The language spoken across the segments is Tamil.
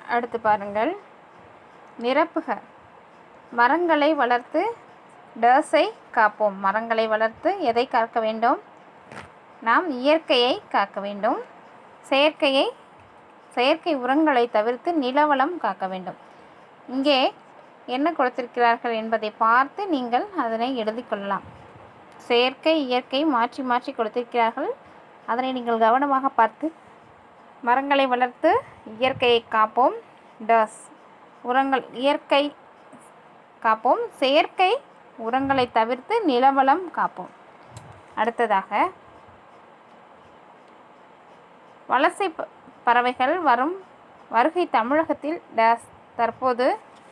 அடுத்து பாருங்கள் நிரப்புக மரங்களை வளர்த்து டர்ஸை காப்போம் மரங்களை வளர்த்து எதை காக்க வேண்டும் நாம் இயற்கையை காக்க வேண்டும் செயற்கையை செயற்கை உரங்களை தவிர்த்து நிலவளம் காக்க வேண்டும் இங்கே என்ன கொடுத்திருக்கிறார்கள் என்பதை பார்த்து நீங்கள் அதனை எழுதி கொள்ளலாம் செயற்கை இயற்கை மாற்றி மாற்றி கொடுத்திருக்கிறார்கள் அதனை நீங்கள் கவனமாக பார்த்து மரங்களை வளர்த்து இயற்கையை காப்போம் டஸ் உரங்கள் இயற்கை காப்போம் செயற்கை உரங்களை தவிர்த்து நிலவளம் காப்போம் அடுத்ததாக வலசை ப- பறவைகள் வரும் வருகை தமிழகத்தில் டேஸ் தற்போது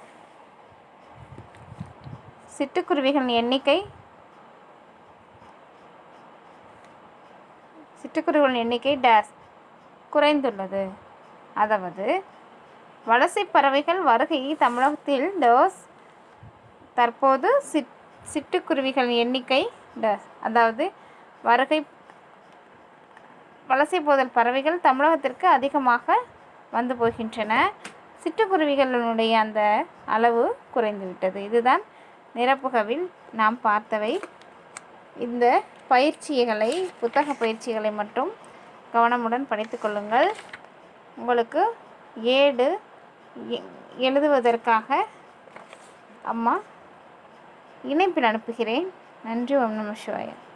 சிட்டுக்குருவிகளின் எண்ணிக்கை சிட்டுக்குருவிகளின் எண்ணிக்கை டேஸ் குறைந்துள்ளது அதாவது வலசை பறவைகள் வருகை தமிழகத்தில் டோஸ் தற்போது சிட் சிட்டுக்குருவிகளின் எண்ணிக்கை டேஸ் அதாவது வருகை வலசை போதல் பறவைகள் தமிழகத்திற்கு அதிகமாக வந்து போகின்றன சிட்டுக்குருவிகளினுடைய அந்த அளவு குறைந்துவிட்டது இதுதான் நிரப்புகவில் நாம் பார்த்தவை இந்த பயிற்சிகளை புத்தக பயிற்சிகளை மட்டும் கவனமுடன் படித்துக் கொள்ளுங்கள் உங்களுக்கு ஏடு எ- எழுதுவதற்காக அம்மா இணைப்பில் அனுப்புகிறேன் நன்றி ஓம் நம சிவாய